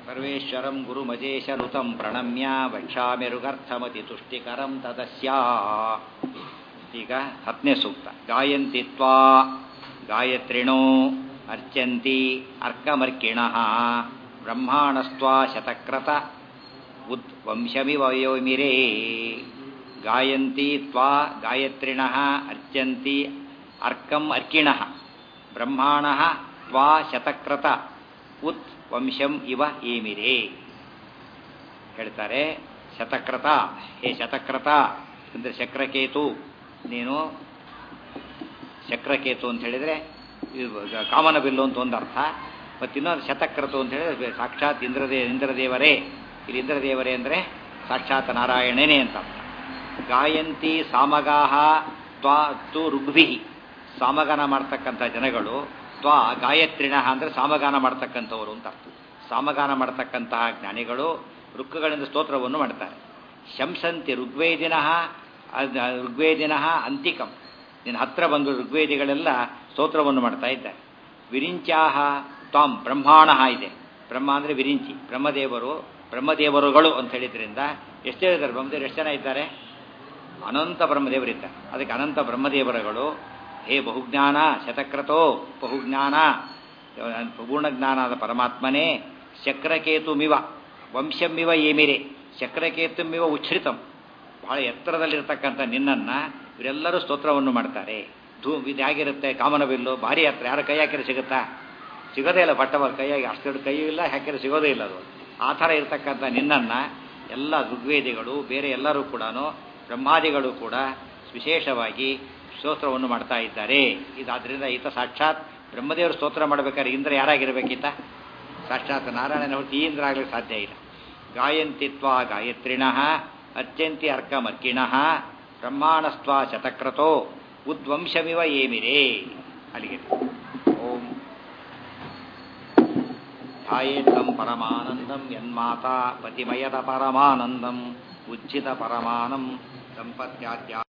ಸರ್ವೇಶ್ವರಂ ಗುರುಮಜೇಶನುತಂ ಪ್ರಣಮ್ಯ ವಕ್ಷಾಮಿರುಗರ್ಥಮತಿ ತುಷ್ಟಿಕರಂ ತದಸ್ಯಾ ಈಗ ಹತ್ತನೇ ಸೂಕ್ತ ಗಾಯಂತಿ ತ್ವಾ ಗಾಯತ್ರಿಣೋ ಅರ್ಚಂತಿ ಅರ್ಕಮರ್ಕಿಣಃ ಬ್ರಹ್ಮಾಣಸ್ತ್ವಾ ಶತಕ್ರತ ಉದ್ ವಂಶಮಿವ ವಯೋಮಿರೇ ಗಾಯಂತಿ ತ್ವಾ ಗಾಯತ್ರಿಣಃ ಅರ್ಚಂತಿ ಅರ್ಕಂ ಅರ್ಕಿಣಃ ಬ್ರಹ್ಮಾಣಃ ತ್ವಾ ಶತಕ್ರತ ಉತ್ ವಂಶಂ ಇವ ಏಮಿರೇ ಹೇಳ್ತಾರೆ ಶತಕ್ರತ ಹೇ ಶತಕ್ರತ ಅಂದರೆ ಚಕ್ರಕೇತು ನೀನು ಚಕ್ರಕೇತು ಅಂತ ಹೇಳಿದರೆ ಕಾಮನ ಬಿಲ್ಲು ಅಂತ ಒಂದು ಅರ್ಥ ಮತ್ತು ಇನ್ನೊಂದು ಶತಕ್ರತು ಅಂತ ಹೇಳಿದ್ರೆ ಸಾಕ್ಷಾತ್ ಇಂದ್ರದೇ ಇಂದ್ರದೇವರೇ ಇಲ್ಲಿ ಇಂದ್ರದೇವರೇ ಅಂದರೆ ಸಾಕ್ಷಾತ್ ನಾರಾಯಣನೇ ಅಂತ ಅರ್ಥ ಗಾಯಂತಿ ಸಾಮಗಾಹ ತ್ವಾ ತು ಋಗ್ಭಿ ಸಾಮಗಾನ ಮಾಡ್ತಕ್ಕಂಥ ಜನಗಳು ತ್ವಾ ಗಾಯತ್ರಿಣ ಅಂದರೆ ಸಾಮಗಾನ ಮಾಡ್ತಕ್ಕಂಥವರು ಅಂತ ಅರ್ಥ ಸಾಮಗಾನ ಮಾಡ್ತಕ್ಕಂತಹ ಜ್ಞಾನಿಗಳು ಋಕ್ಕಗಳಿಂದ ಸ್ತೋತ್ರವನ್ನು ಮಾಡ್ತಾರೆ ಶಂಸಂತಿ ಋಗ್ವೇದಿನ ಋಗ್ವೇದಿನ ಅಂತಿಕಂ ನಿನ್ನ ಹತ್ರ ಬಂದು ಋಗ್ವೇದಿಗಳೆಲ್ಲ ಸ್ತೋತ್ರವನ್ನು ಮಾಡ್ತಾ ಇದ್ದಾರೆ ವಿರಿಂಚಾಹ ತ್ವಾಂ ಬ್ರಹ್ಮಾಣ ಇದೆ ಬ್ರಹ್ಮ ಅಂದರೆ ವಿರಿಂಚಿ ಬ್ರಹ್ಮದೇವರು ಬ್ರಹ್ಮದೇವರುಗಳು ಅಂತ ಹೇಳಿದ್ರಿಂದ ಎಷ್ಟು ಹೇಳಿದ್ದಾರೆ ಬ್ರಹ್ಮದೇವರು ಎಷ್ಟು ಜನ ಇದ್ದಾರೆ ಅನಂತ ಬ್ರಹ್ಮದೇವರಿದ್ದಾರೆ ಅದಕ್ಕೆ ಅನಂತ ಬ್ರಹ್ಮದೇವರುಗಳು ಹೇ ಬಹುಜ್ಞಾನ ಶತಕ್ರತೋ ಬಹುಜ್ಞಾನ ಪೂರ್ಣಜ್ಞಾನಾದ ಪರಮಾತ್ಮನೇ ಚಕ್ರಕೇತುಮಿವ ವಂಶಮಿವ ಏಮಿರೆ ಚಕ್ರಕೇತುಮಿವ ಉಚ್ಛ್ರಿತಂ ಬಹಳ ಎತ್ತರದಲ್ಲಿರ್ತಕ್ಕಂಥ ನಿನ್ನನ್ನು ಇವರೆಲ್ಲರೂ ಸ್ತೋತ್ರವನ್ನು ಮಾಡ್ತಾರೆ ಧೂ ಇದು ಹೇಗಿರುತ್ತೆ ಕಾಮನಬಿಲ್ಲು ಭಾರಿ ಹತ್ರ ಯಾರ ಕೈ ಹಾಕಿದ್ರೆ ಸಿಗುತ್ತಾ ಸಿಗೋದೇ ಇಲ್ಲ ಬಟ್ಟವರ ಕೈಯಾಗಿ ಅಷ್ಟು ಕೈಯೂ ಇಲ್ಲ ಹಾಕಿದ್ರೆ ಸಿಗೋದೇ ಇಲ್ಲ ಅದು ಆ ಥರ ಇರ್ತಕ್ಕಂಥ ನಿನ್ನನ್ನು ಎಲ್ಲ ಋಗ್ವೇದಿಗಳು ಬೇರೆ ಎಲ್ಲರೂ ಕೂಡ ಬ್ರಹ್ಮಾದಿಗಳು ಕೂಡ ವಿಶೇಷವಾಗಿ ಸ್ತೋತ್ರವನ್ನು ಮಾಡ್ತಾ ಇದ್ದಾರೆ ಇದಾದ್ರಿಂದ ಈತ ಸಾಕ್ಷಾತ್ ಬ್ರಹ್ಮದೇವರು ಸ್ತೋತ್ರ ಮಾಡಬೇಕಾದ್ರೆ ಇಂದ್ರ ಯಾರಾಗಿರ್ಬೇಕೀತ ಸಾಕ್ಷಾತ್ ನಾರಾಯಣನ ಹೊರತು ಈ ಇಂದ್ರ ಆಗ್ಲಿಕ್ಕೆ ಸಾಧ್ಯ ಇಲ್ಲ ಗಾಯಂತಿತ್ವ ಗಾಯತ್ರಿಣಃ ಅತ್ಯಂತಿ ಅರ್ಕಮರ್ಕಿಣಃ ಬ್ರಹ್ಮಾಣಸ್ತ್ವ ಶತಕ್ರತೋ ಉದ್ವಂಶಮಿವ ಏಮಿರೇ ಅಲ್ಲಿಗೆ ಓಂ ಧ್ಯಾಯೇತ್ತಂ ಪರಮಾನಂದಂ ಯನ್ಮಾತಾ ಪತಿಮಯದ ಪರಮಾನಂದಂ ಉಜ್ಜಿತ ಪರಮಾನಂ ಸಂಪತ್ಯಾದ್ಯ